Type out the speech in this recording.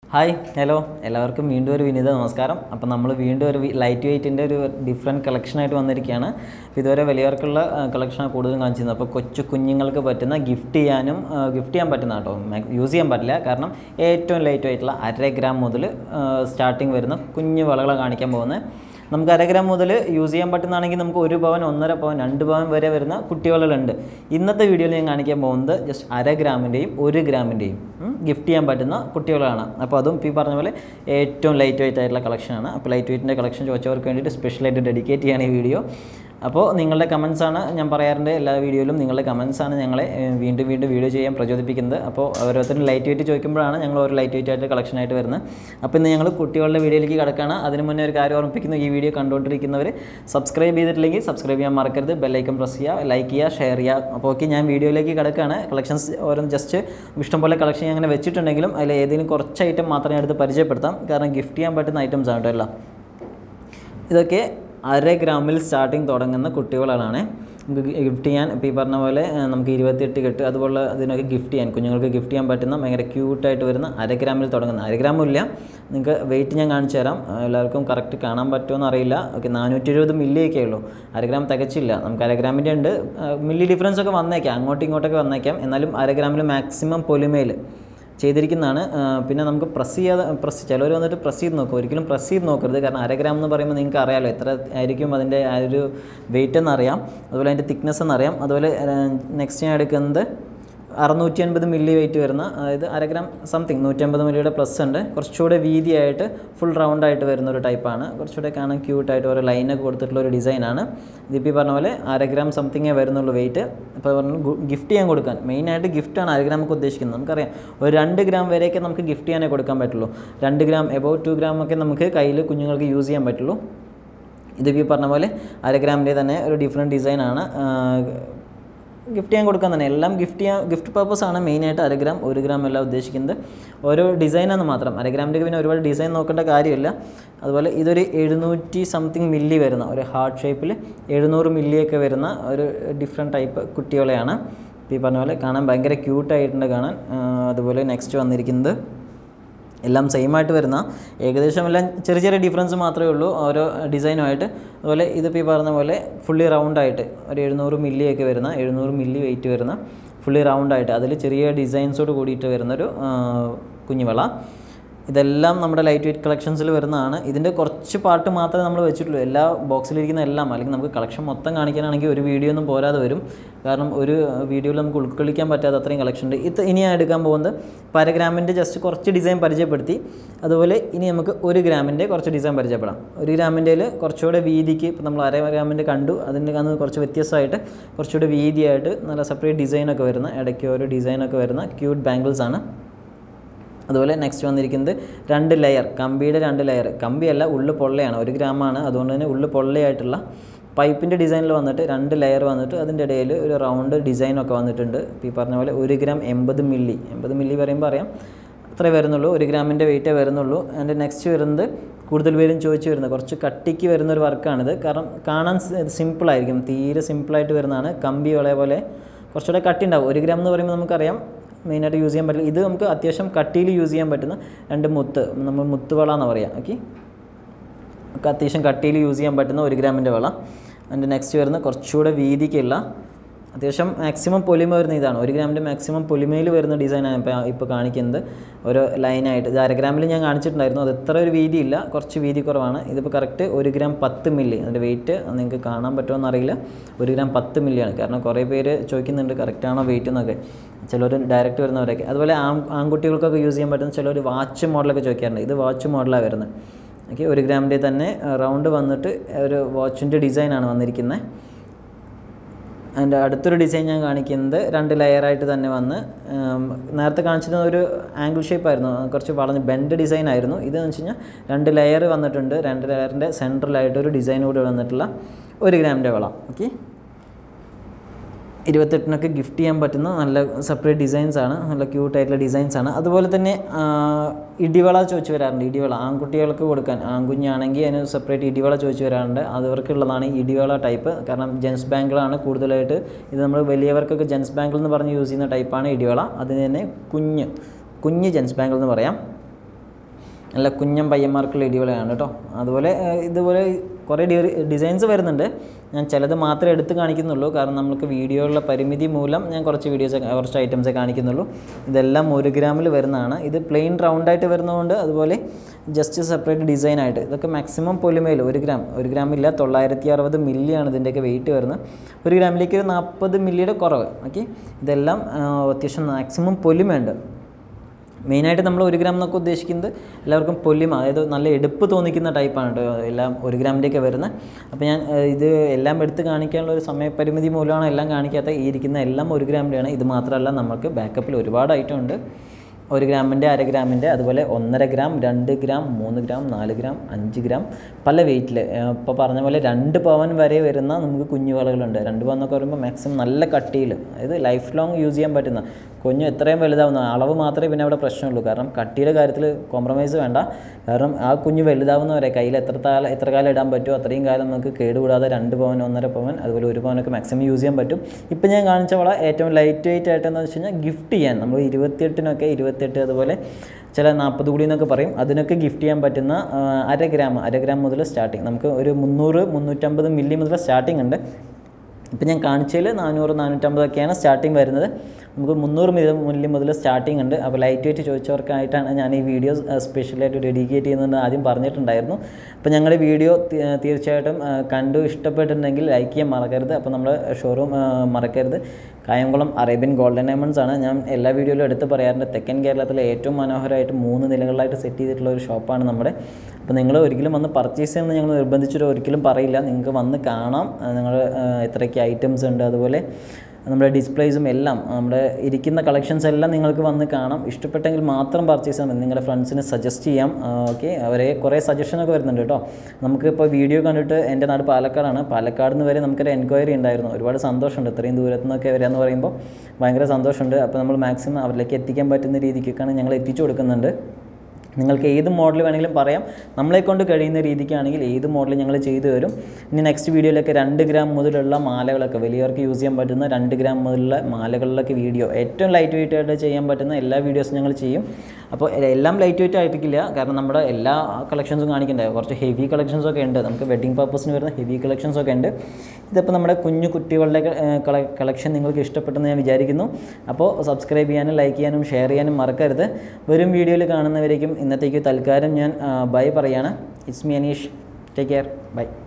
hi hello എല്ലാവർക്കും വീണ്ടും ഒരു വിനീത നമസ്കാരം അപ്പോൾ നമ്മൾ വീണ്ടും ഒരു ലൈറ്റ് വെയ്റ്റിൻ്റെ ഒരു ഡിഫറെൻറ്റ് കളക്ഷനായിട്ട് വന്നിരിക്കുകയാണ് അപ്പോൾ ഇതുവരെ വലിയവർക്കുള്ള കളക്ഷനാണ് കൂടുതലും കാണിച്ചിരുന്നത് അപ്പോൾ കൊച്ചു കുഞ്ഞുങ്ങൾക്ക് പറ്റുന്ന ഗിഫ്റ്റ് ചെയ്യാനും ഗിഫ്റ്റ് ചെയ്യാൻ പറ്റുന്ന കേട്ടോ യൂസ് ചെയ്യാൻ പറ്റില്ല കാരണം ഏറ്റവും ലൈറ്റ് വെയിറ്റുള്ള അര ഗ്രാം മുതൽ സ്റ്റാർട്ടിങ് വരുന്ന കുഞ്ഞു വളകളെ കാണിക്കാൻ പോകുന്നത് നമുക്ക് അര ഗ്രാം മുതൽ യൂസ് ചെയ്യാൻ പറ്റുന്നതാണെങ്കിൽ നമുക്ക് ഒരു പവൻ ഒന്നര പവൻ രണ്ട് പവൻ വരെ വരുന്ന കുട്ടികളുണ്ട് ഇന്നത്തെ വീഡിയോയിൽ ഞാൻ കാണിക്കാൻ പോകുന്നത് ജസ്റ്റ് അര ഗ്രാമിൻ്റെയും ഒരു ഗ്രാമിൻ്റെയും ഗിഫ്റ്റ് ചെയ്യാൻ പറ്റുന്ന കുട്ടികളാണ് അപ്പോൾ അതും ഈ പറഞ്ഞ പോലെ ഏറ്റവും ലൈറ്റ് വെയിറ്റ് ആയിട്ടുള്ള കളക്ഷനാണ് അപ്പോൾ ലൈറ്റ് വെയിറ്റിൻ്റെ കളക്ഷൻ ചോദിച്ചവർക്ക് വേണ്ടിയിട്ട് സ്പെഷ്യലായിട്ട് ഡെഡിക്കേറ്റ് ചെയ്യാണ് ഈ വീഡിയോ അപ്പോൾ നിങ്ങളുടെ കമൻസ് ആണ് ഞാൻ പറയാറുണ്ട് എല്ലാ വീഡിയോയിലും നിങ്ങളുടെ കമൻസ് ആണ് ഞങ്ങളെ ഏഹ്, വീണ്ടും വീണ്ടും വീഡിയോ ചെയ്യാൻ പ്രചോദിപ്പിക്കുന്നത് അപ്പോൾ ഓരോരുത്തരും ലൈറ്റ് വെയിറ്റ് ചോദിക്കുമ്പോഴാണ് ഞങ്ങൾ ഒരു ലൈറ്റ് വെയിറ്റ് ആയിട്ട് കളക്ഷനായിട്ട് വരുന്നത് അപ്പോൾ ഇന്ന് ഞങ്ങൾ കുട്ടികളുടെ വീഡിയോയിലേക്ക് കിടക്കുകയാണ് അതിന് മുന്നേ ഒരു കാര്യം ഓർമ്മിപ്പിക്കുന്നു ഈ വീഡിയോ കണ്ടുകൊണ്ടിരിക്കുന്നവർ സബ്സ്ക്രൈബ് ചെയ്തിട്ടില്ലെങ്കിൽ സബ്സ്ക്രൈബ് ചെയ്യാൻ മറക്കരുത് ബെല്ലൈക്കൺ പ്രസ് ചെയ്യുക ലൈക്ക് ചെയ്യുക ഷെയർ ചെയ്യുക അപ്പോൾ ഓക്കെ ഞാൻ വീഡിയോയിലേക്ക് കിടക്കുകയാണ് കളക്ഷൻസ് ഓരോന്ന് ജസ്റ്റ് ഇഷ്ടംപോലെ കളക്ഷൻ ഞാൻ അങ്ങനെ വെച്ചിട്ടുണ്ടെങ്കിലും അതിൽ ഏതെങ്കിലും കുറച്ച് ഐറ്റം മാത്രമേ എടുത്ത് പരിചയപ്പെടുത്താം കാരണം ഗിഫ്റ്റ് ചെയ്യാൻ പറ്റുന്ന ഐറ്റംസ് ആണ് കേട്ടോ എല്ലാം ഇതൊക്കെ അര ഗ്രാമിൽ സ്റ്റാർട്ടിങ് തുടങ്ങുന്ന കുട്ടികളാണ് നമുക്ക് ഗിഫ്റ്റ് ചെയ്യാൻ ഇപ്പോൾ ഈ പറഞ്ഞ പോലെ ആ, നമുക്ക് ഇരുപത്തിയെട്ട് കെട്ട് അതുപോലെ അതിനൊക്കെ ഗിഫ്റ്റ് ചെയ്യാൻ കുഞ്ഞുങ്ങൾക്ക് ഗിഫ്റ്റ് ചെയ്യാൻ പറ്റുന്ന ഭയങ്കര ക്യൂട്ടായിട്ട് വരുന്ന അര ഗ്രാമിൽ തുടങ്ങുന്ന അര ഗ്രാമും ഇല്ല നിങ്ങൾക്ക് വെയിറ്റ് ഞാൻ കാണിച്ചു തരാം ആ, എല്ലാവർക്കും കറക്റ്റ് കാണാൻ പറ്റുമോ എന്നറിയില്ല ഓക്കെ നാനൂറ്റി എഴുപത് മില്ലിയൊക്കെ ഉള്ളൂ അര ഗ്രാം തികച്ചില്ല നമുക്ക് അര ഗ്രാമിൻ്റെ ഉണ്ട് ആ, മില്ലി ഡിഫറൻസ് ഒക്കെ വന്നേക്കാം അങ്ങോട്ടും ഇങ്ങോട്ടൊക്കെ വന്നേക്കാം എന്നാലും അര ഗ്രാമിൽ മാക്സിമം പൊലിമയിൽ ചെയ്തിരിക്കുന്നതാണ് ആ, പിന്നെ നമുക്ക് പ്രസ് ചെയ്യാതെ പ്രസ് ചിലവർ വന്നിട്ട് പ്രസ് ചെയ്ത് നോക്കും ഒരിക്കലും പ്രസ് ചെയ്ത് നോക്കരുത് കാരണം അര ഗ്രാം എന്ന് പറയുമ്പോൾ നിങ്ങൾക്ക് അറിയാമല്ലോ എത്ര ആയിരിക്കും അതിൻ്റെ ആ ഒരു വെയിറ്റ് എന്നറിയാം അതുപോലെ അതിൻ്റെ തിക്നെസ് എന്നറിയാം അതുപോലെ നെക്സ്റ്റ് ഞാൻ എടുക്കുന്നത് അറുന്നൂറ്റി അൻപത് മില്ലി വെയിറ്റ് വരുന്ന അതായത് അര ഗ്രാം സംതിങ് നൂറ്റമ്പത് മില്ലിയുടെ പ്ലസ് ഉണ്ട് കുറച്ചുകൂടെ വീതിയായിട്ട് ഫുൾ റൗണ്ട് ആയിട്ട് വരുന്ന ഒരു ടൈപ്പാണ് കുറച്ചുകൂടെ കാണാൻ ക്യൂട്ടായിട്ട് ഓരോ ലൈനൊക്കെ കൊടുത്തിട്ടുള്ള ഒരു ഡിസൈനാണ് ഇതിപ്പോൾ ഈ പറഞ്ഞ പോലെ അര ഗ്രാം സംതിങ്ങേ വരുന്നുള്ളൂ വെയിറ്റ് അപ്പോൾ പറഞ്ഞു ഗിഫ്റ്റ് ചെയ്യാൻ കൊടുക്കാൻ മെയിനായിട്ട് ഗിഫ്റ്റാണ് അര ഗ്രാം ഒക്കെ ഉദ്ദേശിക്കുന്നത് നമുക്കറിയാം ഒരു രണ്ട് ഗ്രാം വരെയൊക്കെ നമുക്ക് ഗിഫ്റ്റ് ചെയ്യാനേ കൊടുക്കാൻ പറ്റുള്ളൂ രണ്ട് ഗ്രാം എബൌട്ട് ടു ഗ്രാം ഒക്കെ നമുക്ക് കയ്യിൽ കുഞ്ഞുങ്ങൾക്ക് യൂസ് ചെയ്യാൻ പറ്റുള്ളൂ ഇതിപ്പോൾ ഈ പറഞ്ഞ പോലെ അര ഗ്രാമിൻ്റെ തന്നെ ഒരു ഡിഫറെൻറ്റ് ഡിസൈനാണ് ഗിഫ്റ്റ് ചെയ്യാൻ കൊടുക്കാൻ തന്നെ എല്ലാം ഗിഫ്റ്റ് ചെയ്യാൻ ഗിഫ്റ്റ് പർപ്പസ് ആണ് മെയിനായിട്ട് അര ഗ്രാം ഒരു ഗ്രാം എല്ലാം ഉദ്ദേശിക്കുന്നത് ഓരോ ഡിസൈനാണ് മാത്രം അര ഗ്രാമിൻ്റെ പിന്നെ ഒരുപാട് ഡിസൈൻ നോക്കേണ്ട കാര്യമില്ല അതുപോലെ ഇതൊരു എഴുന്നൂറ്റി സംതിങ് മില്ലി വരുന്ന ഒരു ഹാർട്ട് ഷേപ്പിൽ എഴുന്നൂറ് മില്ലിയൊക്കെ വരുന്ന ഒരു ഡിഫറെൻറ്റ് ടൈപ്പ് കുട്ടികളെയാണ് ഇപ്പോൾ ഈ പറഞ്ഞ പോലെ കാണാൻ ഭയങ്കര ക്യൂട്ടായിട്ടുണ്ട് കാണാൻ ആ, അതുപോലെ നെക്സ്റ്റ് വന്നിരിക്കുന്നത് എല്ലാം സെയിം ആയിട്ട് വരുന്ന ഏകദേശം എല്ലാം ചെറിയ ചെറിയ ഡിഫറൻസ് മാത്രമേ ഉള്ളൂ ഓരോ ഡിസൈനുമായിട്ട് അതുപോലെ ഇതിപ്പോൾ ഈ പറഞ്ഞ പോലെ ഫുള്ളി റൗണ്ട് ആയിട്ട് ഒരു എഴുന്നൂറ് മില്ലി ഒക്കെ വരുന്ന എഴുന്നൂറ് മില്ലി വെയിറ്റ് വരുന്ന ഫുള്ളി റൗണ്ട് ആയിട്ട് അതിൽ ചെറിയ ഡിസൈൻസോട് കൂടിയിട്ട് വരുന്നൊരു ആ, കുഞ്ഞുവള ഇതെല്ലാം നമ്മുടെ ലൈറ്റ് വെയിറ്റ് കളക്ഷൻസിൽ വരുന്നതാണ് ഇതിൻ്റെ കുറച്ച് പാർട്ട് മാത്രമേ നമ്മൾ വെച്ചിട്ടുള്ളൂ എല്ലാ ബോക്സിലിരിക്കുന്ന എല്ലാം അല്ലെങ്കിൽ നമുക്ക് കളക്ഷൻ മൊത്തം കാണിക്കാനാണെങ്കിൽ ഒരു വീഡിയോ ഒന്നും പോരാതെ വരും കാരണം ഒരു വീഡിയോയിൽ നമുക്ക് ഉൾക്കൊള്ളിക്കാൻ പറ്റാത്ത അത്രയും കളക്ഷൻ ഉണ്ട് ഇത് ഇനി ഞാൻ എടുക്കാൻ പോകുന്നത് പരഗ്രാമിൻ്റെ ജസ്റ്റ് കുറച്ച് ഡിസൈൻ പരിചയപ്പെടുത്തി അതുപോലെ ഇനി നമുക്ക് ഒരു ഗ്രാമിൻ്റെ കുറച്ച് ഡിസൈൻ പരിചയപ്പെടാം ഒരു ഗ്രാമിൻ്റെ കുറച്ചുകൂടെ വീതിക്ക് ഇപ്പോൾ നമ്മൾ അര ഗ്രാമിൻ്റെ കണ്ടു അതിൻ്റെ അന്ന് കുറച്ച് വ്യത്യസ്തമായിട്ട് കുറച്ചുകൂടെ വീതിയായിട്ട് നല്ല സെപ്പറേറ്റ് ഡിസൈനൊക്കെ വരുന്ന ഇടയ്ക്ക് ഓരോ ഡിസൈനൊക്കെ വരുന്ന ക്യൂട്ട് ബാംഗിൾസ് ആണ് അതുപോലെ നെക്സ്റ്റ് വന്നിരിക്കുന്നത് രണ്ട് ലെയർ കമ്പിയുടെ രണ്ട് ലെയർ കമ്പിയല്ല ഉള്ളു പൊള്ളയാണ് ഒരു ഗ്രാമാണ് അതുകൊണ്ട് തന്നെ ഉള്ളു പൊള്ളയായിട്ടുള്ള പൈപ്പിൻ്റെ ഡിസൈനിൽ വന്നിട്ട് രണ്ട് ലെയർ വന്നിട്ട് അതിൻ്റെ ഇടയിൽ ഒരു റൗണ്ട് ഡിസൈനൊക്കെ വന്നിട്ടുണ്ട് ഇപ്പോൾ ഈ പറഞ്ഞ പോലെ ഒരു ഗ്രാം എൺപത് മില്ലി എൺപത് മില്ലി പറയുമ്പോൾ അറിയാം അത്രേ വരുന്നുള്ളൂ ഒരു ഗ്രാമിൻ്റെ വെയിറ്റേ വരുന്നുള്ളൂ അതിൻ്റെ നെക്സ്റ്റ് വരുന്നത് കൂടുതൽ പേരും ചോദിച്ചു വരുന്നത് കുറച്ച് കട്ടിക്ക് വരുന്ന ഒരു വർക്കാണിത് കാരണം കാണാൻ സിമ്പിളായിരിക്കും തീരെ സിമ്പിളായിട്ട് വരുന്നതാണ് കമ്പി വളയ പോലെ കുറച്ചുകൂടെ കട്ടി ഉണ്ടാവും ഒരു ഗ്രാം എന്ന് പറയുമ്പോൾ നമുക്കറിയാം മെയിനായിട്ട് യൂസ് ചെയ്യാൻ പറ്റില്ല ഇത് നമുക്ക് അത്യാവശ്യം കട്ടിയിൽ യൂസ് ചെയ്യാൻ പറ്റുന്ന രണ്ട് മുത്ത് നമ്മൾ മുത്ത് വള എന്ന് പറയാം ഓക്കെ ഒക്കെ അത്യാവശ്യം കട്ടിയിൽ യൂസ് ചെയ്യാൻ പറ്റുന്ന ഒരു ഗ്രാമിൻ്റെ വള അതിൻ്റെ നെക്സ്റ്റ് വരുന്ന കുറച്ചുകൂടെ വീതിക്കുള്ള അത്യാവശ്യം മാക്സിമം പൊലിമ വരുന്ന ഇതാണ് ഒരു ഗ്രാമിൻ്റെ മാക്സിമം പൊലിമയിൽ വരുന്ന ഡിസൈനാണ് ഇപ്പോൾ ഇപ്പോൾ കാണിക്കുന്നത് ഒരു ലൈനായിട്ട് ഇത് അര ഗ്രാമിൽ ഞാൻ കാണിച്ചിട്ടുണ്ടായിരുന്നു അത് എത്ര ഒരു വീതിയില്ല കുറച്ച് വീതി കുറവാണ് ഇതിപ്പോൾ കറക്റ്റ് ഒരു ഗ്രാം പത്ത് മില്ലി അതിൻ്റെ വെയിറ്റ് നിങ്ങൾക്ക് കാണാൻ പറ്റുമോ എന്നറിയില്ല ഒരു ഗ്രാം പത്ത് മില്ലിയാണ് കാരണം കുറേ പേര് ചോദിക്കുന്നുണ്ട് കറക്റ്റാണോ വെയിറ്റ് എന്നൊക്കെ ചിലർ ഡയറക്റ്റ് വരുന്നവരൊക്കെ അതുപോലെ ആൺ ആൺകുട്ടികൾക്കൊക്കെ യൂസ് ചെയ്യാൻ പറ്റുന്ന ചിലർ വാച്ച് മോഡലൊക്കെ ചോദിക്കാറുണ്ട് ഇത് വാച്ച് മോഡലാണ് വരുന്നത് ഓക്കെ ഒരു ഗ്രാമിൻ്റെ തന്നെ റൗണ്ട് വന്നിട്ട് ഒരു വാച്ചിൻ്റെ ഡിസൈനാണ് വന്നിരിക്കുന്നത് അതിൻ്റെ അടുത്തൊരു ഡിസൈൻ ഞാൻ കാണിക്കുന്നത് രണ്ട് ലെയറായിട്ട് തന്നെ വന്ന് ഉം, നേരത്തെ കാണിച്ചിരുന്ന ഒരു ആംഗിൾ ഷേപ്പ് ആയിരുന്നു കുറച്ച് വളഞ്ഞ് ബെൻഡ് ഡിസൈൻ ആയിരുന്നു ഇതെന്ന് വെച്ച് കഴിഞ്ഞാൽ രണ്ട് ലെയർ വന്നിട്ടുണ്ട് രണ്ട് ലെയറിൻ്റെ സെൻട്രലായിട്ട് ഒരു ഡിസൈൻ കൂടി വന്നിട്ടുള്ള ഒരു ഗ്രാമിൻ്റെ വള ഓക്കെ ഇരുപത്തെട്ടിനൊക്കെ ഗിഫ്റ്റ് ചെയ്യാൻ പറ്റുന്ന നല്ല സെപ്പറേറ്റ് ഡിസൈൻസ് ആണ് നല്ല ക്യൂട്ടായിട്ടുള്ള ഡിസൈൻസ് ആണ് അതുപോലെ തന്നെ ആ, ഇടിവള ചോദിച്ചു വരാറുണ്ട് ഇടിവള ആൺകുട്ടികൾക്ക് കൊടുക്കാൻ ആൺകുഞ്ഞാണെങ്കിൽ അതിന് സെപ്പറേറ്റ് ഇടിവള ചോദിച്ചു വരാറുണ്ട് അതവർക്കുള്ളതാണ് ഈ ഇടിവള ടൈപ്പ് കാരണം ജെൻസ് ബാങ്കിളാണ് കൂടുതലായിട്ട് ഇത് നമ്മൾ വലിയവർക്കൊക്കെ ജെൻസ് ബാങ്കിൾ എന്ന് പറഞ്ഞ് യൂസ് ചെയ്യുന്ന ടൈപ്പാണ് ഇടിവള അതിന് തന്നെ കുഞ്ഞ് കുഞ്ഞ് ജെൻസ് ബാങ്കിൾ എന്ന് പറയാം നല്ല കുഞ്ഞൻ പയ്യന്മാർക്കുള്ള ഇടിവളയാണ് കേട്ടോ അതുപോലെ ഏഹ്, ഇതുപോലെ കുറേ ഡി- ഡിസൈൻസ് വരുന്നുണ്ട് ഞാൻ ചിലത് മാത്രമേ എടുത്ത് കാണിക്കുന്നുള്ളൂ കാരണം നമുക്ക് വീഡിയോയിലുള്ള പരിമിതി മൂലം ഞാൻ കുറച്ച് വീഡിയോസ് കുറച്ച് ഐറ്റംസേ കാണിക്കുന്നുള്ളൂ ഇതെല്ലാം ഒരു ഗ്രാമിൽ വരുന്നതാണ് ഇത് പ്ലെയിൻ റൗണ്ടായിട്ട് വരുന്നതുകൊണ്ട് അതുപോലെ ജസ്റ്റ് സെപ്പറേറ്റ് ഡിസൈനായിട്ട് ഇതൊക്കെ മാക്സിമം പൊലിമയിൽ ഒരു ഗ്രാം ഒരു ഗ്രാമില്ല തൊള്ളായിരത്തി അറുപത് മില്ലിയാണ് ഇതിൻ്റെയൊക്കെ വെയിറ്റ് വരുന്നത് ഒരു ഗ്രാമിലേക്ക് ഒരു നാൽപ്പത് മില്ലിയുടെ കുറവ് ഓക്കെ ഇതെല്ലാം ആ, അത്യാവശ്യം മാക്സിമം പൊലിമയുണ്ട് മെയിനായിട്ട് നമ്മൾ ഒരു ഗ്രാം എന്നൊക്കെ ഉദ്ദേശിക്കുന്നത് എല്ലാവർക്കും പൊല്ലിമ അതായത് നല്ല എടുപ്പ് തോന്നിക്കുന്ന ടൈപ്പാണ് കേട്ടോ എല്ലാം ഒരു ഗ്രാമിൻ്റെയൊക്കെ വരുന്നത് അപ്പോൾ ഞാൻ ഏഹ്, ഇത് എല്ലാം എടുത്ത് കാണിക്കാനുള്ള ഒരു സമയപരിമിതി മൂലമാണ് എല്ലാം കാണിക്കാത്ത ഈ ഇരിക്കുന്ന എല്ലാം ഒരു ഗ്രാമിൻ്റെയാണ് ഇത് മാത്രമല്ല നമുക്ക് ബാക്കപ്പിൽ ഒരുപാട് ഐറ്റം ഉണ്ട് ഒരു ഗ്രാമിൻ്റെ അര ഗ്രാമിൻ്റെ അതുപോലെ ഒന്നര ഗ്രാം രണ്ട് ഗ്രാം മൂന്ന് ഗ്രാം നാല് ഗ്രാം അഞ്ച് ഗ്രാം പല വെയിറ്റിൽ ഇപ്പോൾ പറഞ്ഞ പോലെ രണ്ട് പവൻ വരെ വരുന്ന നമുക്ക് കുഞ്ഞു വളകളുണ്ട് രണ്ട് പവൻ എന്നൊക്കെ പറയുമ്പോൾ മാക്സിമം നല്ല കട്ടിയിൽ അതായത് ലൈഫ് ലോങ് യൂസ് ചെയ്യാൻ പറ്റുന്ന കുഞ്ഞ് എത്രയും വലുതാവുന്ന അളവ് മാത്രമേ പിന്നെ അവിടെ പ്രശ്നമുള്ളൂ കാരണം കട്ടിയുടെ കാര്യത്തിൽ കോംപ്രമൈസ് വേണ്ട കാരണം ആ കുഞ്ഞ് വലുതാവുന്നവരെ കയ്യിൽ എത്ര കാലം എത്ര കാലം ഇടാൻ പറ്റുമോ അത്രയും കാലം നമുക്ക് കേടുകൂടാതെ രണ്ട് പവൻ ഒന്നര പവൻ അതുപോലെ ഒരു പവനൊക്കെ മാക്സിമം യൂസ് ചെയ്യാൻ പറ്റും ഇപ്പം ഞാൻ കാണിച്ച വള ഏറ്റവും ലൈറ്റ് വെയിറ്റ് ആയിട്ടെന്ന് വെച്ച് കഴിഞ്ഞാൽ ഗിഫ്റ്റ് ചെയ്യാൻ നമ്മൾ ഇരുപത്തിയെട്ടിനൊക്കെ ഇരുപത്തെട്ട് അതുപോലെ ചില നാൽപ്പത് കൂടി എന്നൊക്കെ പറയും അതിനൊക്കെ ഗിഫ്റ്റ് ചെയ്യാൻ പറ്റുന്ന ആ, അര ഗ്രാം അര ഗ്രാം മുതൽ സ്റ്റാർട്ടിങ് നമുക്ക് ഒരു മുന്നൂറ് മുന്നൂറ്റമ്പത് മില്ലി മുതൽ സ്റ്റാർട്ടിങ് ഉണ്ട് ഇപ്പം ഞാൻ കാണിച്ചതിൽ നാനൂറ് നാനൂറ്റമ്പതൊക്കെയാണ് സ്റ്റാർട്ടിങ് വരുന്നത് നമുക്ക് മുന്നൂറ് മില്ലി മുതൽ സ്റ്റാർട്ടിങ് ഉണ്ട് അപ്പോൾ ലൈറ്റ് വെയിറ്റ് ചോദിച്ചവർക്കായിട്ടാണ് ഞാൻ ഈ വീഡിയോ സ്പെഷ്യലായിട്ട് ഡെഡിക്കേറ്റ് ചെയ്യുന്നത് ആദ്യം പറഞ്ഞിട്ടുണ്ടായിരുന്നു അപ്പോൾ ഞങ്ങളുടെ വീഡിയോ തീർച്ചയായിട്ടും ആ, കണ്ടു ഇഷ്ടപ്പെട്ടിട്ടുണ്ടെങ്കിൽ ലൈക്ക് ചെയ്യാൻ മറക്കരുത് അപ്പോൾ നമ്മുടെ ഷോറൂം മറക്കരുത് കായംകുളം അറേബ്യൻ ഗോൾഡൻ ഡയമണ്ട്സ് ആണ് ഞാൻ എല്ലാ വീഡിയോയിലും എടുത്ത് പറയാറുണ്ട് തെക്കൻ കേരളത്തിലെ ഏറ്റവും മനോഹരമായിട്ട് മൂന്ന് നിലകളിലായിട്ട് സെറ്റ് ചെയ്തിട്ടുള്ള ഒരു ഷോപ്പാണ് നമ്മുടെ അപ്പോൾ നിങ്ങൾ ഒരിക്കലും വന്ന് പർച്ചേസ് ചെയ്യുന്നത് ഞങ്ങൾ നിർബന്ധിച്ചിട്ട് ഒരിക്കലും പറയില്ല നിങ്ങൾക്ക് വന്ന് കാണാം നിങ്ങൾ എത്രയ്ക്ക് ഐറ്റംസ് ഉണ്ട് അതുപോലെ നമ്മുടെ ഡിസ്പ്ലേസും എല്ലാം നമ്മുടെ ഇരിക്കുന്ന കളക്ഷൻസ് എല്ലാം നിങ്ങൾക്ക് വന്ന് കാണാം ഇഷ്ടപ്പെട്ടെങ്കിൽ മാത്രം പർച്ചേസ് ചെയ്യാം മതി നിങ്ങളുടെ ഫ്രണ്ട്സിന് സജസ്റ്റ് ചെയ്യാം ഓക്കെ അവരെ കുറേ സജഷനൊക്കെ വരുന്നുണ്ട് കേട്ടോ നമുക്കിപ്പോൾ വീഡിയോ കണ്ടിട്ട് എൻ്റെ നാട് പാലക്കാടാണ് പാലക്കാട് നിന്ന് വരെ നമുക്കൊരു എൻക്വയറി ഉണ്ടായിരുന്നു ഒരുപാട് സന്തോഷമുണ്ട് ഇത്രയും ദൂരത്തു നിന്നൊക്കെ വരിക എന്ന് പറയുമ്പോൾ ഭയങ്കര സന്തോഷമുണ്ട് അപ്പോൾ നമ്മൾ മാക്സിമം അവരിലേക്ക് എത്തിക്കാൻ പറ്റുന്ന രീതിക്കൊക്കെയാണ് ഞങ്ങൾ എത്തിച്ചു കൊടുക്കുന്നുണ്ട് നിങ്ങൾക്ക് ഏത് മോഡൽ വേണമെങ്കിലും പറയാം നമ്മളെ കൊണ്ട് കഴിയുന്ന രീതിക്കാണെങ്കിൽ ഏത് മോഡൽ ഞങ്ങൾ ചെയ്തു തരും ഇനി നെക്സ്റ്റ് വീഡിയോയിലൊക്കെ രണ്ട് ഗ്രാം മുതലുള്ള മാലകളൊക്കെ വലിയവർക്ക് യൂസ് ചെയ്യാൻ പറ്റുന്ന രണ്ട് ഗ്രാം മുതലുള്ള മാലകളിലൊക്കെ വീഡിയോ ഏറ്റവും ലൈറ്റ് വെയിറ്റ് ആയിട്ട് ചെയ്യാൻ പറ്റുന്ന എല്ലാ വീഡിയോസും ഞങ്ങൾ ചെയ്യും അപ്പോൾ എല്ലാം ലൈറ്റ് വെയിറ്റ് ആയിട്ടില്ല കാരണം നമ്മുടെ എല്ലാ കളക്ഷൻസും കാണിക്കണ്ടേ കുറച്ച് ഹെവി കളക്ഷൻസ് ഒക്കെ ഉണ്ട് നമുക്ക് വെഡിങ് പർപ്പസിന് വരുന്ന ഹെവി കളക്ഷൻസ് ഒക്കെ ഉണ്ട് ഇതിപ്പോൾ നമ്മുടെ കുഞ്ഞു കുട്ടികളുടെ കളക്ഷൻ നിങ്ങൾക്ക് ഇഷ്ടപ്പെട്ടെന്ന് ഞാൻ വിചാരിക്കുന്നു അപ്പോൾ സബ്സ്ക്രൈബ് ചെയ്യാനും ലൈക്ക് ചെയ്യാനും ഷെയർ ചെയ്യാനും മറക്കരുത് വരും വീഡിയോയിൽ കാണുന്നവരേക്കും ഇന്നത്തേക്ക് തൽക്കാലം ഞാൻ ബൈ പറയാണ് it's me Aneesh take care by